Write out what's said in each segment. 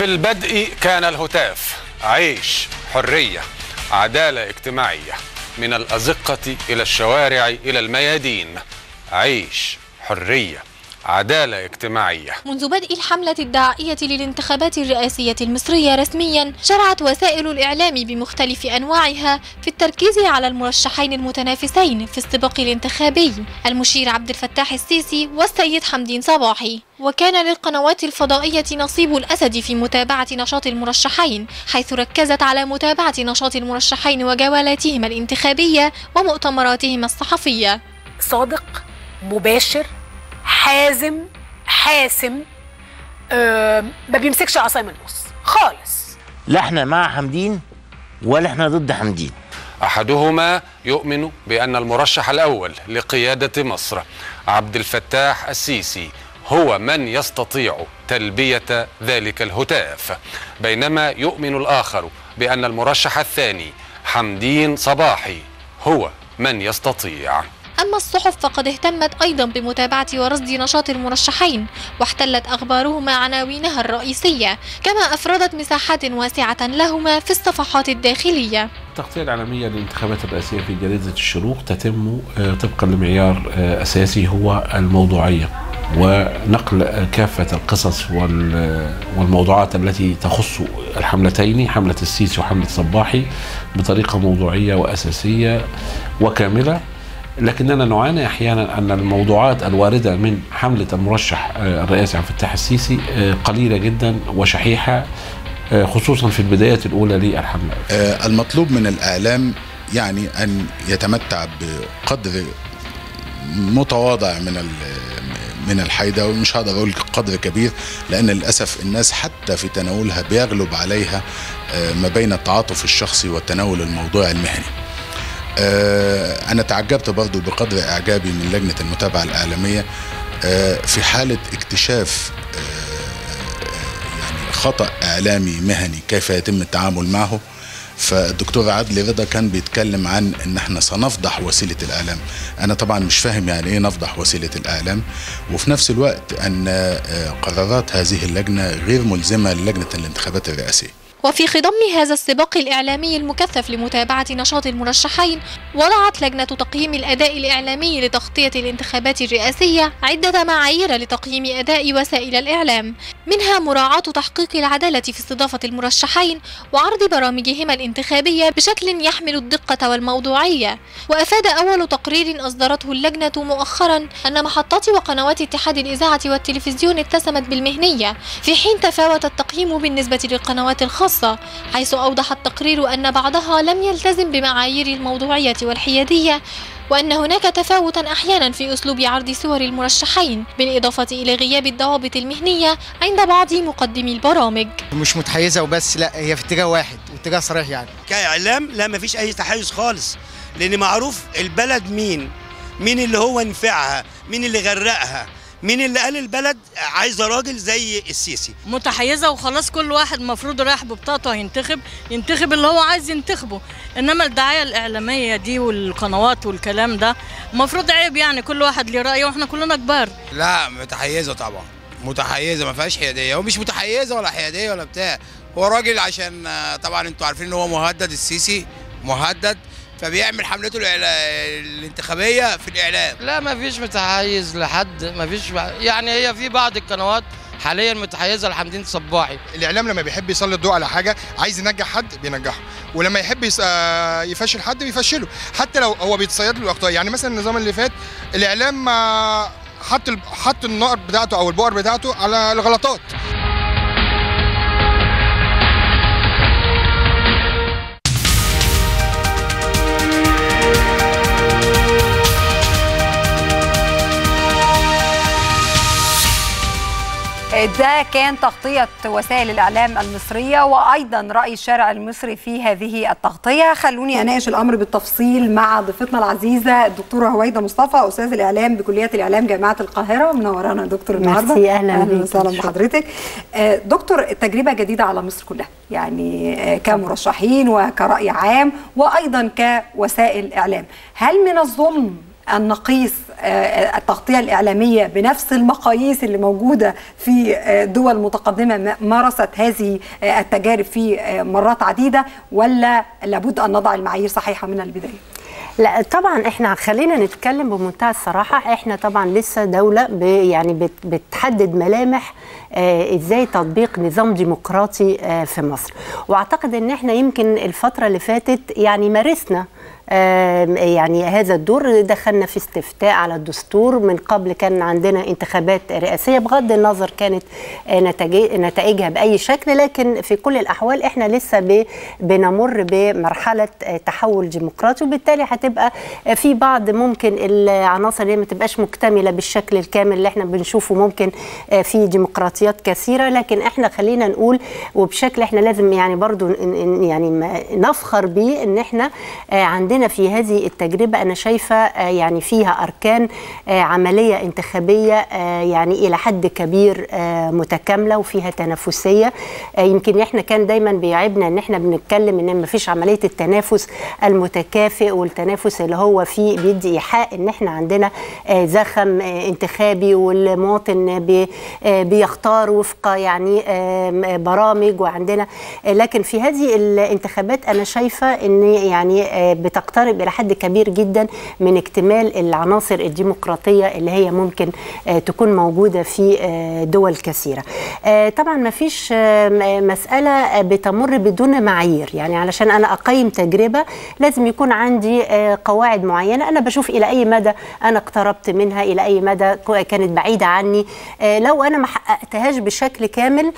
في البدء كان الهتاف عيش حرية عدالة اجتماعية من الأزقة إلى الشوارع إلى الميادين عيش حرية عدالة اجتماعية منذ بدء الحملة الدعائية للانتخابات الرئاسية المصرية رسميا شرعت وسائل الإعلام بمختلف أنواعها في التركيز على المرشحين المتنافسين في السباق الانتخابي المشير عبد الفتاح السيسي والسيد حمدين صباحي وكان للقنوات الفضائية نصيب الأسد في متابعة نشاط المرشحين حيث ركزت على متابعة نشاط المرشحين وجولاتهما الانتخابية ومؤتمراتهما الصحفية صادق مباشر حازم حاسم آه ما بيمسكش عصايه من النص خالص لا احنا مع حمدين ولا احنا ضد حمدين أحدهما يؤمن بأن المرشح الأول لقيادة مصر عبد الفتاح السيسي هو من يستطيع تلبية ذلك الهتاف بينما يؤمن الآخر بأن المرشح الثاني حمدين صباحي هو من يستطيع أما الصحف فقد اهتمت أيضا بمتابعة ورصد نشاط المرشحين واحتلت أخبارهما عناوينها الرئيسية كما أفردت مساحات واسعة لهما في الصفحات الداخلية التغطية العالمية للانتخابات الرئاسية في جريدة الشروق تتم آه، طبقا لمعيار آه، أساسي هو الموضوعية ونقل كافة القصص وال- والموضوعات التي تخص الحملتين حملة السيسي وحملة صباحي بطريقة موضوعية وأساسية وكاملة لكننا نعاني احيانا ان الموضوعات الوارده من حمله المرشح آه، الرئاسي عبد الفتاح السيسي آه، قليله جدا وشحيحه آه، خصوصا في البدايات الاولى للحمله. آه، المطلوب من الإعلام يعني أن يتمتع بقدر متواضع من ال- من الحيدة ومش هقدر أقول قدر كبير لأن للأسف الناس حتى في تناولها بيغلب عليها آه، ما بين التعاطف الشخصي والتناول الموضوعي المهني آه، أنا تعجبت برضو بقدر إعجابي من لجنة المتابعة الإعلامية آه، في حالة اكتشاف آه، يعني خطأ إعلامي مهني كيف يتم التعامل معه فالدكتور عادل رضا كان بيتكلم عن ان احنا سنفضح وسيله الاعلام انا طبعا مش فاهم يعني ايه نفضح وسيله الاعلام وفي نفس الوقت ان آه، قرارات هذه اللجنه غير ملزمه للجنه الانتخابات الرئاسيه وفي خضم هذا السباق الإعلامي المكثف لمتابعة نشاط المرشحين وضعت لجنة تقييم الأداء الإعلامي لتغطية الانتخابات الرئاسية عدة معايير لتقييم أداء وسائل الإعلام منها مراعاة تحقيق العدالة في استضافة المرشحين وعرض برامجهما الانتخابية بشكل يحمل الدقة والموضوعية وأفاد أول تقرير أصدرته اللجنة مؤخرا أن محطات وقنوات اتحاد الإذاعة والتلفزيون اتسمت بالمهنية في حين تفاوت التقييم بالنسبة للقنوات الخاصة حيث أوضح التقرير أن بعضها لم يلتزم بمعايير الموضوعية والحيادية وأن هناك تفاوتا أحيانا في أسلوب عرض صور المرشحين بالإضافة إلى غياب الضوابط المهنية عند بعض مقدمي البرامج مش متحيزه وبس لا هي في اتجاه واحد واتجاه صريح يعني كاعلام لا مفيش اي تحيز خالص لان معروف البلد مين مين اللي هو نفعها مين اللي غرقها مين اللي قال البلد عايزه راجل زي السيسي متحيزه وخلاص كل واحد المفروض رايح ببطاقته هينتخب ينتخب اللي هو عايز ينتخبه انما الدعايه الاعلاميه دي والقنوات والكلام ده المفروض عيب يعني كل واحد ليه رايه واحنا كلنا كبار لا متحيزه طبعا متحيزه ما فيهاش حياديه هو مش متحيزه ولا حياديه ولا بتاع هو راجل عشان آه، طبعا انتوا عارفين ان هو مهدد السيسي مهدد فبيعمل حملته الإعلا- الانتخابيه في الاعلام لا ما فيش متحيز لحد ما فيش يعني هي في بعض القنوات حاليا متحيزه لحمدين صباحي الاعلام لما بيحب يسلط الضوء على حاجه عايز ينجح حد بينجحه ولما يحب يس... آه، يفشل حد بيفشله حتى لو هو بيتصيد له الاخطاء يعني مثلا النظام اللي فات الاعلام آه، حط ال- حط النقط بتاعته او البؤر بتاعته على الغلطات ده كان تغطية وسائل الإعلام المصرية وأيضا رأي الشارع المصري في هذه التغطية خلوني أناقش الأمر بالتفصيل مع ضيفتنا العزيزة الدكتورة هويدا مصطفى أستاذ الإعلام بكلية الإعلام جامعة القاهرة منورانا يا دكتور النهاردة ميرسي، أهلاً بيك. وسهلا شكراً. بحضرتك آه، دكتور التجربة جديدة على مصر كلها يعني آه، كمرشحين وكرأي عام وأيضا كوسائل إعلام هل من الظلم أن نقيس آه، التغطية الإعلامية بنفس المقاييس اللي موجودة في آه، دول متقدمة م- مارست هذه آه، التجارب في آه، مرات عديدة ولا لابد أن نضع المعايير صحيحة من البداية؟ لا طبعا احنا خلينا نتكلم بمنتهى الصراحه احنا طبعا لسه دوله ب يعني بت بتحدد ملامح آه ازاي تطبيق نظام ديمقراطي آه في مصر واعتقد ان احنا يمكن الفتره اللي فاتت يعني مارسنا آه يعني هذا الدور دخلنا في استفتاء على الدستور من قبل كان عندنا انتخابات رئاسيه بغض النظر كانت آه نتائج- نتائجها باي شكل لكن في كل الاحوال احنا لسه ب- بنمر بمرحله آه تحول ديمقراطي وبالتالي هتبقى آه في بعض ممكن العناصر اللي ما تبقاش مكتمله بالشكل الكامل اللي احنا بنشوفه ممكن آه في ديمقراطيات كثيره لكن احنا خلينا نقول وبشكل احنا لازم يعني برضو ن- ن- يعني ما- نفخر بيه ان احنا آه عندنا في هذه التجربه انا شايفه آه يعني فيها اركان آه عمليه انتخابيه آه يعني الى حد كبير آه متكامله وفيها تنافسيه آه يمكن احنا كان دايما بيعيبنا ان احنا بنتكلم ان ما فيش عمليه التنافس المتكافئ والتنافس اللي هو فيه بيدي ايحاء ان احنا عندنا آه زخم آه انتخابي والمواطن بي آه بيختار وفق يعني آه برامج وعندنا آه لكن في هذه الانتخابات انا شايفه ان يعني آه بتقترب الى حد كبير جدا من اكتمال العناصر الديمقراطيه اللي هي ممكن آه تكون موجوده في آه دول كثيره. آه طبعا ما فيش آه م- مساله آه بتمر بدون معايير يعني علشان انا اقيم تجربه لازم يكون عندي آه قواعد معينه انا بشوف الى اي مدى انا اقتربت منها الى اي مدى كو- كانت بعيده عني آه لو انا ما حققتهاش بشكل كامل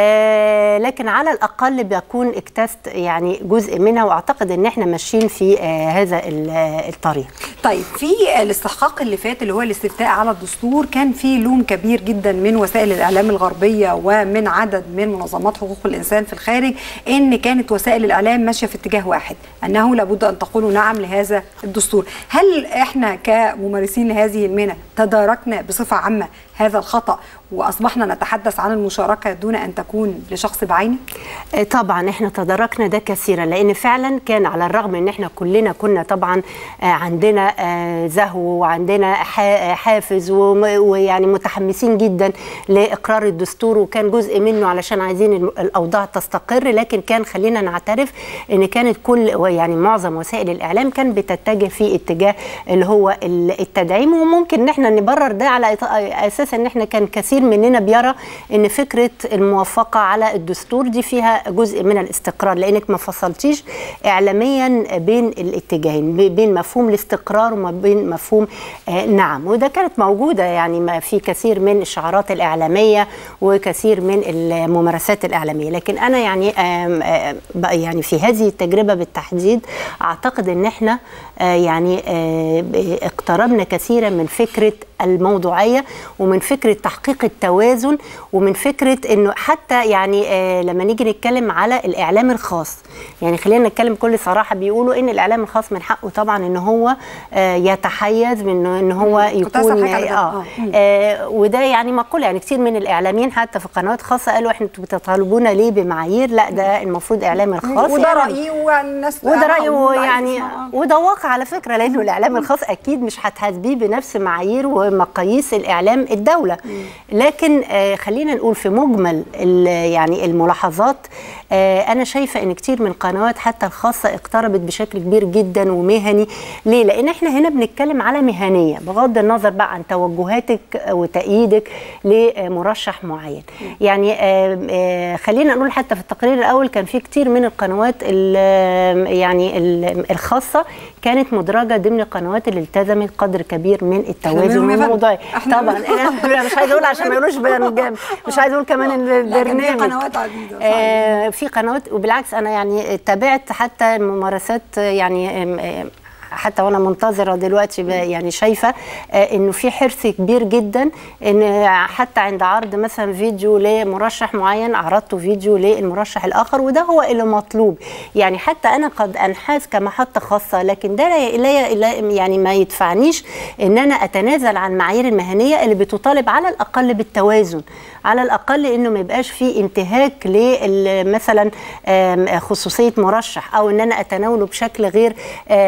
آه لكن على الاقل بكون اكتست يعني جزء منها واعتقد ان احنا ماشيين في آه هذا ال- آه، الطريق طيب في الاستحقاق اللي فات اللي هو الاستفتاء على الدستور كان في لوم كبير جدا من وسائل الاعلام الغربيه ومن عدد من منظمات حقوق الانسان في الخارج ان كانت وسائل الاعلام ماشيه في اتجاه واحد انه لابد ان تقولوا نعم لهذا الدستور هل احنا كممارسين لهذه المهنه تداركنا بصفه عامه هذا الخطا واصبحنا نتحدث عن المشاركه دون ان تكون لشخص بعينه آه، طبعا احنا تداركنا ده كثيرا لان فعلا كان على الرغم ان احنا كلنا كنا طبعا آه، عندنا آه، زهو وعندنا ح- آه، حافز وم- ويعني متحمسين جدا لاقرار الدستور وكان جزء منه علشان عايزين الم- الاوضاع تستقر لكن كان خلينا نعترف ان كانت كل يعني معظم وسائل الاعلام كان بتتجه في اتجاه اللي هو ال- التدعيم وممكن ان احنا نبرر ده على إط- اساس ان احنا كان كثير مننا بيرى ان فكره الموافقه على الدستور دي فيها جزء من الاستقرار لانك ما فصلتيش اعلاميا بين الاتجاهين ب- بين مفهوم الاستقرار وما بين مفهوم آه نعم وده كانت موجوده يعني ما في كثير من الشعارات الاعلاميه وكثير من الممارسات الاعلاميه لكن انا يعني آم آم بقى يعني في هذه التجربه بالتحديد اعتقد ان احنا آه يعني آه ب- اقتربنا كثيرا من فكره الموضوعيه ومن فكره تحقيق التوازن ومن فكره انه حتى يعني آه لما نيجي نتكلم على الاعلام الخاص يعني خلينا نتكلم بكل صراحه بيقولوا ان الاعلام الخاص من حقه طبعا ان هو آه يتحيز من ان هو كنت هسأل يكون حضرتك على ده. اه آه. مم. آه وده يعني مقوله يعني كتير من الاعلاميين حتى في قنوات خاصه قالوا احنا انتوا بتطالبونا ليه بمعايير لا ده المفروض اعلام الخاص وده يعني رايي والناس وده رايه عايز يعني يسمع. وده واقع على فكره لانه الاعلام الخاص اكيد مش هتحاسبيه بنفس معايير ومقاييس الاعلام الدوله لكن آه خلينا نقول في مجمل ال- يعني الملاحظات آه انا شايفه ان كتير من القنوات حتى الخاصه اقتربت بشكل كبير جدا ومهني ليه لان احنا هنا بنتكلم على مهنيه بغض النظر بقى عن توجهاتك وتأييدك لمرشح معين يعني آه آه خلينا نقول حتى في التقرير الاول كان في كتير من القنوات ال- يعني ال- الخاصه كانت مدرجه ضمن القنوات اللي التزمت قدر كبير من التوازن منهم يا فندم. والموضوع إحنا طبعا انا مش عايزه اقول عشان ما يقولوش برنامج مش عايزه اقول كمان إن لا، كان في البرنامج قنوات عديده آه في قنوات وبالعكس انا يعني تابعت حتى ممارسات يعني آم، آم، حتى وانا منتظره دلوقتي ب- يعني شايفه آه، انه في حرص كبير جدا ان حتى عند عرض مثلا فيديو لمرشح معين عرضت فيديو للمرشح الاخر وده هو اللي مطلوب يعني حتى انا قد انحاز كمحطه خاصه لكن ده لا لا لا يعني ما يدفعنيش ان انا اتنازل عن معايير المهنيه اللي بتطالب على الاقل بالتوازن على الاقل انه ما يبقاش في انتهاك ل مثلا آم، خصوصيه مرشح او ان انا اتناوله بشكل غير آه، يعني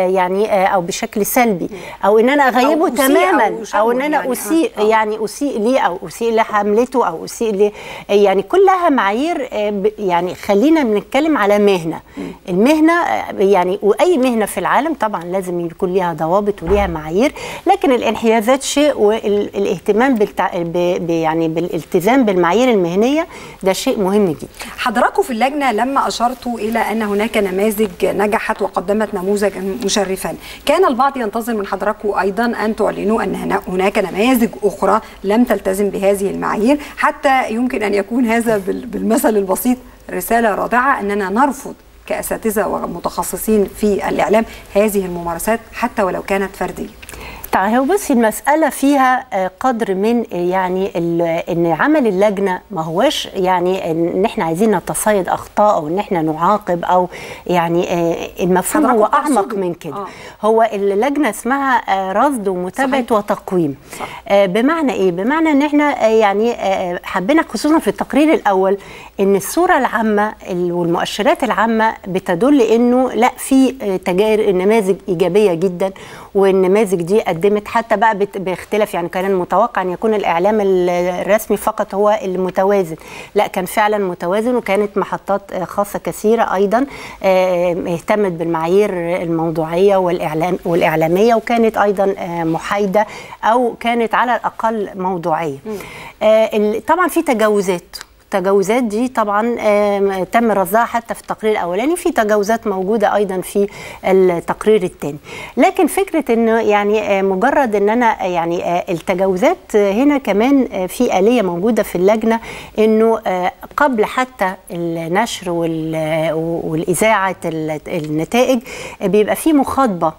يعني آه، او بشكل سلبي او ان انا اغيبه أو أسيء أو تماما أشوه او ان انا يعني، آه، اسيء آه. يعني اسيء ليه او اسيء لحملته او اسيء ل يعني كلها معايير آه، ب- يعني خلينا بنتكلم على مهنه المهنه آه، يعني واي مهنه في العالم طبعا لازم يكون ليها ضوابط وليها معايير لكن الانحيازات شيء والاهتمام بالتع... ب... ب... يعني بالالتزام بالمعايير المهنيه ده شيء مهم جدا حضراتكم في اللجنه لما اشرتوا الى ان هناك نماذج نجحت وقدمت نموذجا مشرفا كان البعض ينتظر من حضراتكم ايضا ان تعلنوا ان هنا- هناك نماذج اخرى لم تلتزم بهذه المعايير حتى يمكن ان يكون هذا بال- بالمثل البسيط رساله رادعه اننا نرفض كاساتذه ومتخصصين في الاعلام هذه الممارسات حتى ولو كانت فرديه طيب هو بصي المسألة فيها آه، قدر من آه، يعني ال- ان عمل اللجنة ما هوش يعني ان احنا عايزين نتصيد اخطاء او ان احنا نعاقب او يعني آه، المفهوم هو حضراتكم اعمق تقصدوا. من كده آه. هو اللجنة اسمها آه، رصد ومتابعة وتقويم آه، بمعنى ايه بمعنى ان احنا آه، يعني آه، حبينا خصوصا في التقرير الاول ان الصورة العامة ال- والمؤشرات العامة بتدل انه لا في آه، تجارب نماذج ايجابية جدا والنماذج دي قدمت حتى بقى بت- باختلاف يعني كان المتوقع ان يكون الاعلام ال- الرسمي فقط هو المتوازن لا كان فعلا متوازن وكانت محطات آه، خاصه كثيره ايضا آه، اهتمت بالمعايير الموضوعيه والاعلام والاعلاميه وكانت ايضا آه، محايده او كانت على الاقل موضوعيه آه، ال- طبعا في تجاوزات التجاوزات دي طبعا آم، تم رصدها حتى في التقرير الاولاني في تجاوزات موجوده ايضا في التقرير الثاني لكن فكره انه يعني آه، مجرد ان انا يعني آه، التجاوزات آه، هنا كمان آه، في اليه موجوده في اللجنه انه آه، قبل حتى النشر وال- والاذاعه ال- النتائج آه، بيبقى في مخاطبه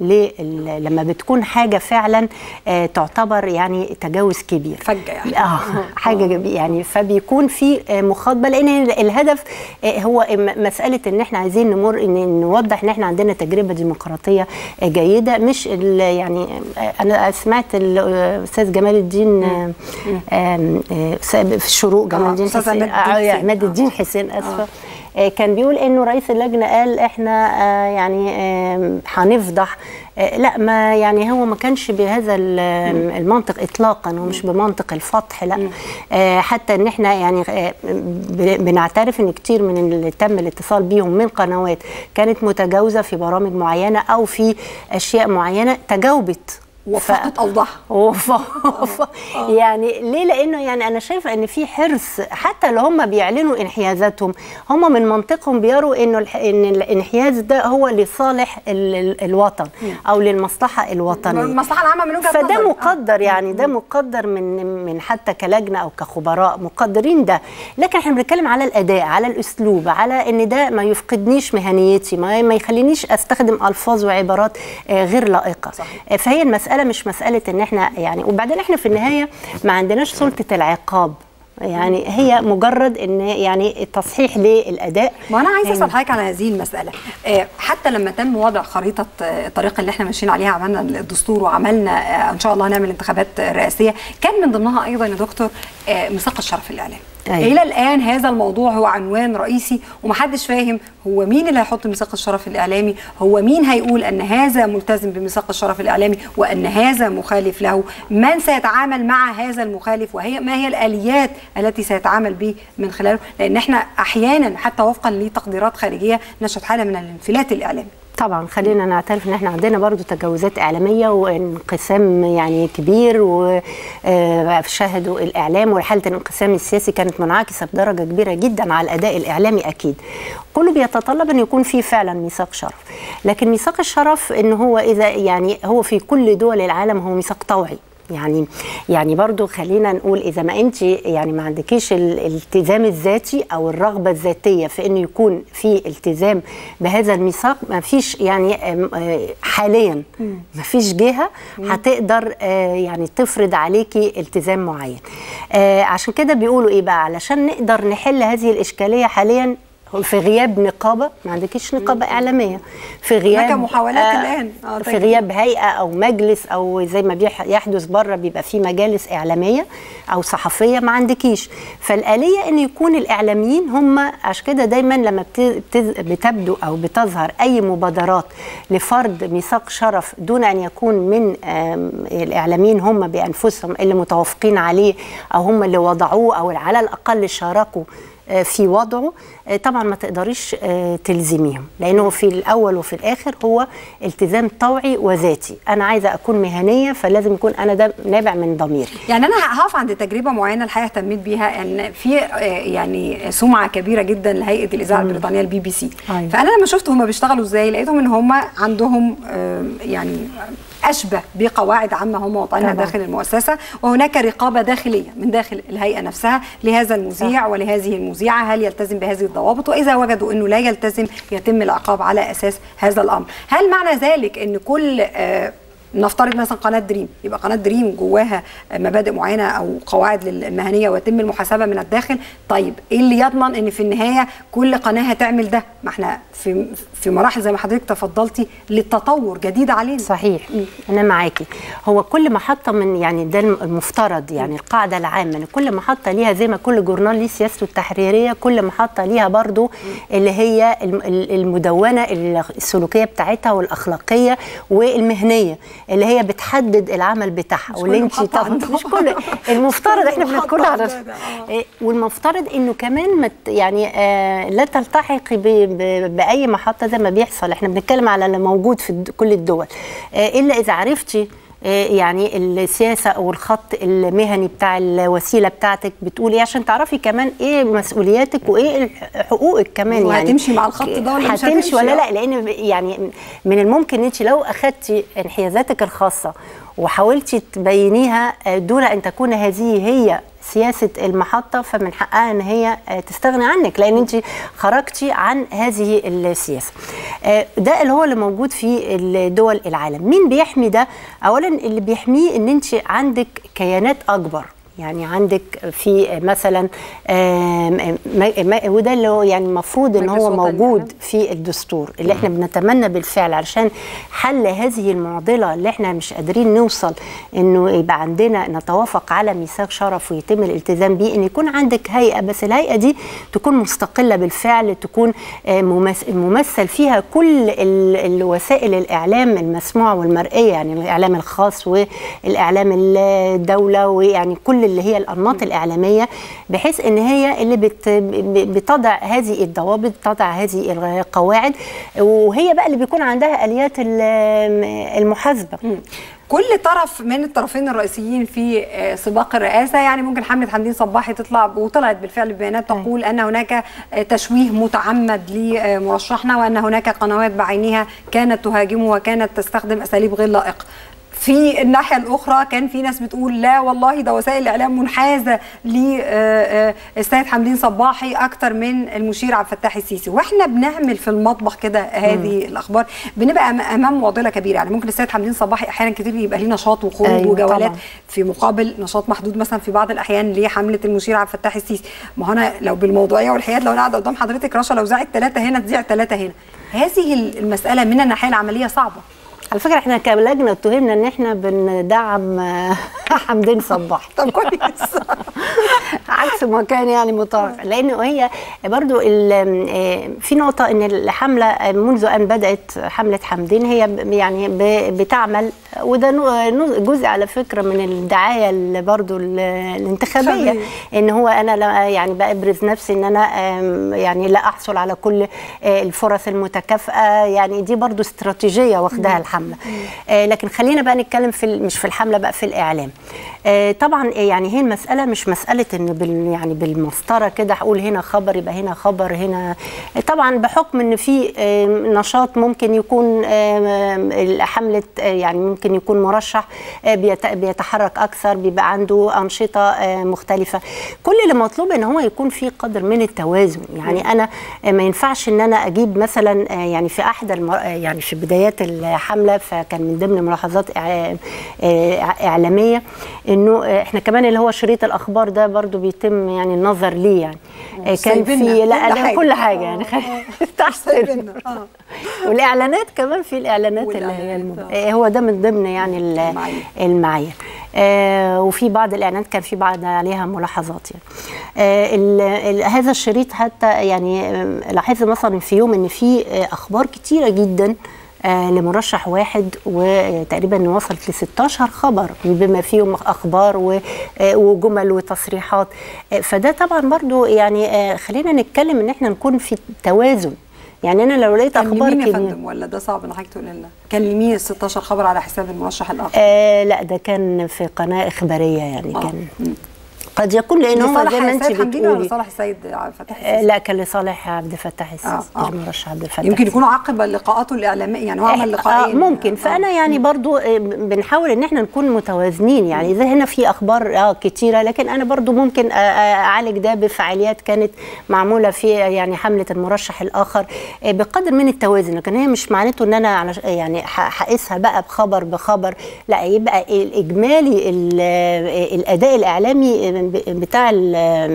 لل- لما بتكون حاجه فعلا آه، تعتبر يعني تجاوز كبير فجه يعني اه حاجه جميلة يعني فبيكون في آه، مخاطبه لان الهدف آه، هو م- مساله ان احنا عايزين نمر ان نوضح ان احنا عندنا تجربه ديمقراطيه آه، جيده مش ال- يعني آه، انا سمعت الاستاذ جمال الدين آه، آم، آه، في الشروق جمال آه، الدين أستاذ حسين عماد الدين آه، حسين. عماد الدين حسين اسفه آه، كان بيقول انه رئيس اللجنه قال احنا آه، يعني آم، هنفضح آه، لا ما يعني هو ما كانش بهذا ال- المنطق اطلاقا هو مش بمنطق الفتح لا آه، حتى ان احنا يعني آه، ب- بنعترف ان كتير من اللي تم الاتصال بيهم من قنوات كانت متجاوزه في برامج معينه او في اشياء معينه تجاوبت وفقت اوضحها وف... وف... يعني ليه لانه يعني انا شايفه ان في حرص حتى لو هم بيعلنوا انحيازاتهم هم من منطقهم بيروا انه الح... ان الانحياز ده هو لصالح ال... ال- الوطن او للمصلحه الوطنيه المصلحه العامه من وجهه فده نظري. مقدر يعني ده مقدر من من حتى كلجنه او كخبراء مقدرين ده لكن احنا بنتكلم على الاداء على الاسلوب على ان ده ما يفقدنيش مهنيتي ما, ما يخلينيش استخدم الفاظ وعبارات آه، غير لائقه آه، فهي المساله مش مساله ان احنا يعني وبعدين احنا في النهايه ما عندناش سلطه العقاب يعني هي مجرد ان يعني تصحيح للاداء ما انا عايزه يعني اسال حضرتك على هذه المساله آه، حتى لما تم وضع خريطه آه، الطريق اللي احنا ماشيين عليها عملنا الدستور وعملنا آه، ان شاء الله هنعمل انتخابات آه، رئاسيه كان من ضمنها ايضا يا دكتور آه، ميثاق الشرف الاعلامي أيوة. الى الان هذا الموضوع هو عنوان رئيسي ومحدش فاهم هو مين اللي هيحط ميثاق الشرف الاعلامي هو مين هيقول ان هذا ملتزم بميثاق الشرف الاعلامي وان هذا مخالف له من سيتعامل مع هذا المخالف وهي ما هي الاليات التي سيتعامل به من خلاله لان احنا احيانا حتى وفقا لتقديرات خارجيه نشهد حاله من الانفلات الاعلامي طبعا خلينا نعترف ان احنا عندنا برضو تجاوزات اعلاميه وانقسام يعني كبير وشاهدوا الاعلام وحاله الانقسام السياسي كانت منعكسه بدرجه كبيره جدا على الاداء الاعلامي اكيد كله بيتطلب ان يكون في فعلا ميثاق شرف لكن ميثاق الشرف ان هو اذا يعني هو في كل دول العالم هو ميثاق طوعي يعني يعني برضو خلينا نقول اذا ما انت يعني ما عندكيش ال- الالتزام الذاتي او الرغبه الذاتيه في انه يكون في التزام بهذا الميثاق ما فيش يعني أم- آه، حاليا ما فيش جهه هتقدر آه، يعني تفرض عليكي التزام معين آه، عشان كده بيقولوا ايه بقى علشان نقدر نحل هذه الاشكاليه حاليا في غياب نقابه ما عندكيش نقابه اعلاميه في غياب هناك محاولات الآن. آه، في طيب. غياب هيئه او مجلس او زي ما بيح- يحدث بره بيبقى في مجالس اعلاميه او صحفيه ما عندكيش فالاليه ان يكون الاعلاميين هم عشان كده دايما لما بت- بت- بتبدو او بتظهر اي مبادرات لفرض ميثاق شرف دون ان يكون من آم، الاعلاميين هم بانفسهم اللي متوافقين عليه او هم اللي وضعوه او على الاقل شاركوا آه، في وضعه آه، طبعا ما تقدريش آه، تلزميهم لانه في الاول وفي الاخر هو التزام طوعي وذاتي انا عايزه اكون مهنيه فلازم يكون انا ده نابع من ضميري يعني انا هقف عند تجربه معينه الحقيقه اهتميت بيها ان في آه، يعني سمعه كبيره جدا لهيئه الاذاعه البريطانيه البي بي سي أيوة. فانا لما شفت هم بيشتغلوا ازاي لقيتهم ان هم عندهم آه، يعني اشبه بقواعد عامه هم وضعينها طبعاً. داخل المؤسسه وهناك رقابه داخليه من داخل الهيئه نفسها لهذا المذيع ولهذه المذيعه هل يلتزم بهذه الضوابط واذا وجدوا انه لا يلتزم يتم العقاب على اساس هذا الامر هل معنى ذلك ان كل آه، نفترض مثلا قناه دريم يبقى قناه دريم جواها مبادئ معينه او قواعد للمهنيه ويتم المحاسبه من الداخل طيب ايه اللي يضمن ان في النهايه كل قناه هتعمل ده ما احنا في في مراحل زي ما حضرتك تفضلتي للتطور جديد علينا صحيح انا معاكي هو كل محطه من يعني ده المفترض يعني القاعده العامه ان كل محطه ليها زي ما كل جورنال ليه سياسته التحريريه كل محطه ليها برضو اللي هي الم- ال- المدونه السلوكيه بتاعتها والاخلاقيه والمهنيه اللي هي بتحدد العمل بتاعها واللي كل انت محطة طب عندها. مش كل المفترض احنا كل محطة بنتكل على عندها ده، إيه، والمفترض انه كمان مت يعني آه لا تلتحقي ب- ب- باي محطه زي ما بيحصل احنا بنتكلم على اللي موجود في الد- كل الدول آه الا اذا عرفتي آه، يعني السياسه او الخط المهني بتاع الوسيله بتاعتك بتقول ايه عشان تعرفي كمان ايه مسؤولياتك وايه الح- حقوقك كمان يعني وهتمشي مع الخط ده ولا مش هتمشي هتمشي؟ ولا آه. لا لان ب- يعني من الممكن انت لو اخذتي انحيازاتك الخاصه وحاولتي تبينيها آه، دون ان تكون هذه هي سياسه المحطه فمن حقها ان هي آه، تستغني عنك لان انت خرجتي عن هذه السياسه. آه، ده اللي هو اللي موجود في الدول العالم، مين بيحمي ده؟ اولا اللي بيحميه ان انت عندك كيانات اكبر يعني عندك في مثلا آم، ما- ما- وده اللي هو يعني المفروض ان مجلس هو وطني موجود في الدستور اللي احنا بنتمنى بالفعل علشان حل هذه المعضله اللي احنا مش قادرين نوصل انه يبقى عندنا نتوافق على ميثاق شرف ويتم الالتزام بيه ان يكون عندك هيئه بس الهيئه دي تكون مستقله بالفعل تكون آه، ممس- ممثل فيها كل ال- الوسائل الاعلام المسموع والمرئيه يعني الاعلام الخاص والاعلام الدوله ويعني كل اللي هي الانماط الاعلاميه بحيث ان هي اللي بت ب- بتضع هذه الضوابط تضع هذه القواعد وهي بقى اللي بيكون عندها اليات ال- المحاسبه كل طرف من الطرفين الرئيسيين في آه، سباق الرئاسه يعني ممكن حمله حمدين صباحي تطلع وطلعت بالفعل ببيانات تقول ان هناك آه، تشويه متعمد لمرشحنا وان هناك قنوات بعينها كانت تهاجمه وكانت تستخدم اساليب غير لائقه في الناحيه الاخرى كان في ناس بتقول لا والله ده وسائل الاعلام منحازه للسيد حمدين صباحي اكتر من المشير عبد الفتاح السيسي واحنا بنعمل في المطبخ كده هذه الاخبار بنبقى أم- امام معضله كبيره يعني ممكن السيد حمدين صباحي احيانا كتير يبقى ليه نشاط وخروج أيوة وجولات طبعاً. في مقابل نشاط محدود مثلا في بعض الاحيان لحمله المشير عبد الفتاح السيسي ما هو انا لو بالموضوعيه والحياد لو انا قاعده قدام حضرتك رشا لو زعت ثلاثه هنا تذيع ثلاثه هنا هذه المساله من الناحيه العمليه صعبه على فكره احنا كلجنه اتهمنا ان احنا بندعم آه، حمدين صباح طب كويس عكس ما كان يعني متوقع لانه هي برضو ال- آه، في نقطه ان الحمله آه، منذ ان بدات حمله حمدين هي ب- يعني ب- بتعمل وده نوع- نوع- جزء على فكره من الدعايه اللي برضو ال- الانتخابيه خبير. ان هو انا لا يعني بابرز نفسي ان انا آم، يعني لا احصل على كل آه، الفرص المتكافئه يعني دي برضو استراتيجيه واخداها الحمله آه، لكن خلينا بقى نتكلم في ال- مش في الحمله بقى في الاعلام آه، طبعا آه، يعني هي المساله مش مساله ان بال يعني بالمسطره كده هقول هنا خبر يبقى هنا خبر هنا طبعا بحكم ان في آه، نشاط ممكن يكون آه، حمله آه، يعني ممكن يكون مرشح آه، بيت- بيتحرك اكثر بيبقى عنده انشطه آه، مختلفه كل اللي مطلوب ان هو يكون في قدر من التوازن يعني انا آه، ما ينفعش ان انا اجيب مثلا آه، يعني في احدى المر... آه، يعني في بدايات الحمله فكان من ضمن ملاحظات إع- آه، اعلاميه انه آه، احنا كمان اللي هو شريط الاخبار ده ده برضو بيتم يعني النظر ليه يعني آه، كان سايبيننا في لا كل ده حاجة. كل حاجه آه، يعني آه. تحت سايبيننا. آه. والاعلانات كمان في الاعلانات اللي هي الم... آه، هو ده من ضمن يعني ال- المعايير آه وفي بعض الاعلانات كان في بعض عليها ملاحظات يعني آه ال ال هذا الشريط حتى يعني آم، لاحظت مثلا في يوم ان في آه اخبار كتيره جدا آه لمرشح واحد وتقريبا وصلت ل 16 خبر بما فيهم اخبار و- آه، وجمل وتصريحات آه، فده طبعا برضو يعني آه، خلينا نتكلم ان احنا نكون في توازن يعني انا لو لقيت كان اخبار لمين يا كبيره فندم ولا ده صعب ان حضرتك تقول لنا كان لمين ال 16 خبر على حساب المرشح الاخر آه لا ده كان في قناه اخباريه يعني آه. كان قد يكون لان هو لصالح زي ما انت السيد حمدين ولا بتقولي لصالح السيد عبد الفتاح آه السيسي؟ لا كان لصالح عبد الفتاح السيسي آه. المرشح عبد الفتاح يمكن يكونوا عقب لقاءاته الاعلاميه يعني هو عمل آه لقاءين ممكن فانا يعني برضو آه، بنحاول ان احنا نكون متوازنين يعني اذا هنا في اخبار اه كتيره لكن انا برضو ممكن آه، آه، اعالج ده بفعاليات كانت معموله في يعني حمله المرشح الاخر آه، بقدر من التوازن لكن هي مش معناته ان انا على يعني ه- هقيسها بقى بخبر بخبر لا يبقى الاجمالي ال- آه، الاداء الاعلامي آه، ب- بتاع ال-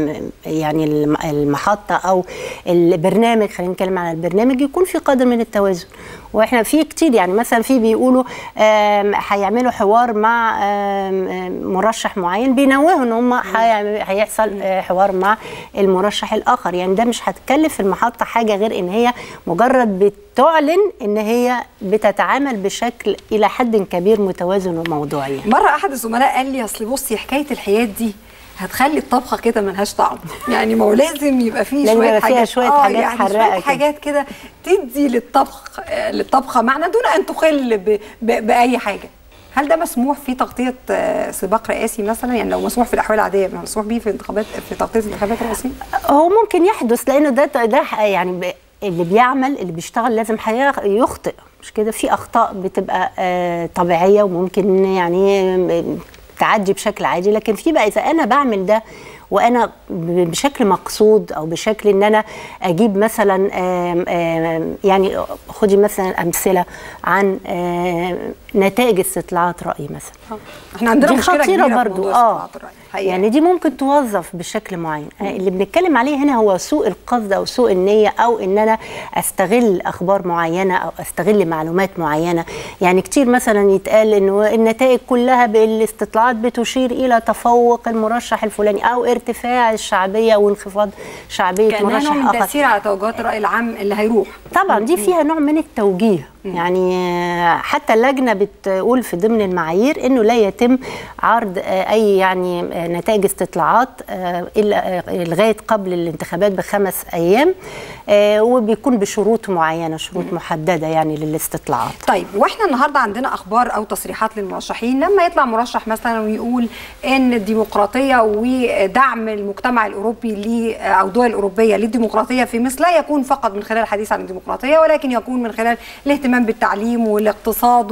يعني الم- المحطه او البرنامج خلينا نتكلم على البرنامج يكون في قدر من التوازن واحنا في كتير يعني مثلا في بيقولوا آم، هيعملوا حوار مع آم، آم، مرشح معين بينوهوا ان هم هيعمل- هيحصل آه، حوار مع المرشح الاخر يعني ده مش هتكلف المحطه حاجه غير ان هي مجرد بتعلن ان هي بتتعامل بشكل الى حد كبير متوازن وموضوعي يعني. مره احد الزملاء قال لي اصل بصي حكايه الحياد دي هتخلي الطبخه كده ملهاش طعم يعني ما هو لازم يبقى فيه لازم شويه يبقى فيها حاجات شوية آه حاجات يعني حراقة شويه كده. حاجات كده تدي للطبخ آه، للطبخه معنى دون ان تخل ب... ب... باي حاجه هل ده مسموح في تغطيه آه، سباق رئاسي مثلا يعني لو مسموح في الاحوال العاديه مسموح بيه في انتخابات في تغطيه الانتخابات الرئاسيه هو ممكن يحدث لانه ده ده يعني ب- اللي بيعمل اللي بيشتغل لازم هيخ- يخطئ مش كده في اخطاء بتبقى آه، طبيعيه وممكن يعني آه، تعدي بشكل عادي لكن في بقى اذا انا بعمل ده وانا ب- بشكل مقصود او بشكل ان انا اجيب مثلا آم، آم، يعني خدي مثلا امثله عن آم، نتائج استطلاعات راي مثلا احنا عندنا دي مشكله خطيره كبيره في برضو موضوع اه استطلاعات الرأي. حقيقة. يعني دي ممكن توظف بشكل معين آه، اللي بنتكلم عليه هنا هو سوء القصد او سوء النيه او ان انا استغل اخبار معينه او استغل معلومات معينه يعني كتير مثلا يتقال انه النتائج كلها بالاستطلاعات بتشير الى تفوق المرشح الفلاني او ارتفاع الشعبيه وانخفاض شعبيه كانها مرشح نوع من اخر تاثير على توجهات الراي العام اللي هيروح طبعا دي فيها نوع من التوجيه يعني آه، حتى اللجنه بتقول في ضمن المعايير انه لا يتم عرض آه، اي يعني آه، نتائج استطلاعات آه، الا آه، لغايه قبل الانتخابات بخمس ايام آه، وبيكون بشروط معينه شروط محدده يعني للاستطلاعات طيب واحنا النهارده عندنا اخبار او تصريحات للمرشحين لما يطلع مرشح مثلا ويقول ان الديمقراطيه ودعم المجتمع الاوروبي ل او الدول الاوروبيه للديمقراطيه في مصر لا يكون فقط من خلال الحديث عن الديمقراطيه ولكن يكون من خلال الاهتمام بالتعليم والاقتصاد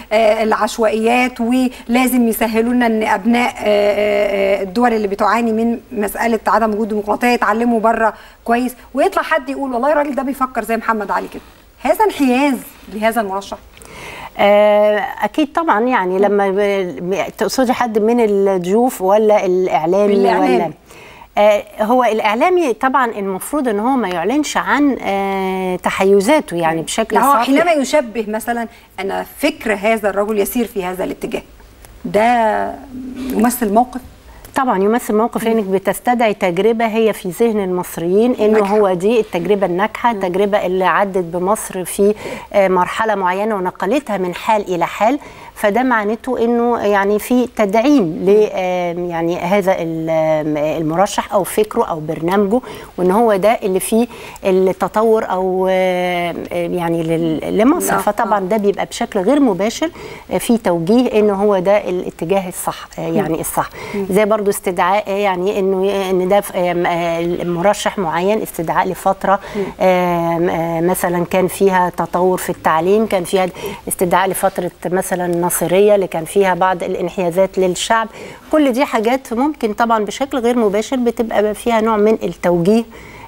والعشوائيات ولازم يسهلوا لنا ان ابناء آه، آه، الدول اللي بتعاني من مساله عدم وجود ديمقراطيه يتعلموا بره كويس ويطلع حد يقول والله الراجل ده بيفكر زي محمد علي كده هذا انحياز لهذا المرشح آه، اكيد طبعا يعني لما ب- تقصدي حد من الضيوف ولا الاعلامي الإعلامي. ولا آه، هو الاعلامي طبعا المفروض ان هو ما يعلنش عن آه، تحيزاته يعني بشكل لا هو صحيح حينما يشبه مثلا ان فكر هذا الرجل يسير في هذا الاتجاه ده يمثل موقف طبعا يمثل موقف انك بتستدعي تجربه هي في ذهن المصريين انه ناجحة. هو دي التجربه الناجحه التجربه اللي عدت بمصر في آه، مرحله معينه ونقلتها من حال الى حال فده معناته انه يعني في تدعيم ل آه، يعني هذا ال- آه، المرشح او فكره او برنامجه وان هو ده اللي فيه التطور او آه، آه، يعني لل- لمصر لا. فطبعا ده بيبقى بشكل غير مباشر آه، في توجيه انه هو ده الاتجاه الصح آه، يعني الصح زي برضو استدعاء آه، يعني انه ان ده ف- آم، آه، مرشح معين استدعاء لفتره آم، آه، مثلا كان فيها تطور في التعليم كان فيها استدعاء لفتره مثلا ناصريه اللي كان فيها بعض الانحيازات للشعب كل دي حاجات ممكن طبعا بشكل غير مباشر بتبقى فيها نوع من التوجيه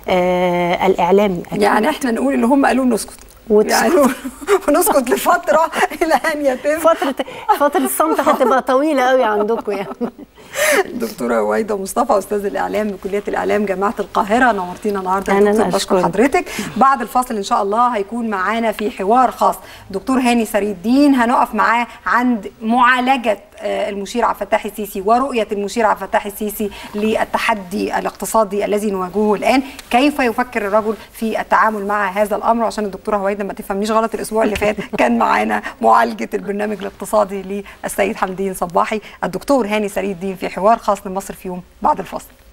آه الاعلامي أكيد. يعني احنا نقول اللي هم قالوا نسكت وتسكت. يعني ونسكت لفتره الى ان يتم فتره فتره الصمت هتبقى طويله قوي عندكم يعني دكتوره هويدا مصطفى استاذ الاعلام بكليه الاعلام جامعه القاهره نورتينا النهارده يا أنا دكتور اللي بشكر أشكرك. حضرتك بعد الفاصل ان شاء الله هيكون معانا في حوار خاص دكتور هاني سري الدين هنقف معاه عند معالجه آه، المشير عبد الفتاح السيسي ورؤيه المشير عبد الفتاح السيسي للتحدي الاقتصادي الذي نواجهه الان كيف يفكر الرجل في التعامل مع هذا الامر عشان الدكتوره هويدا ما تفهمنيش غلط الاسبوع اللي فات كان معانا معالجه البرنامج الاقتصادي للسيد حمدين صباحي الدكتور هاني سري الدين في حوار خاص لمصر في يوم بعد الفاصل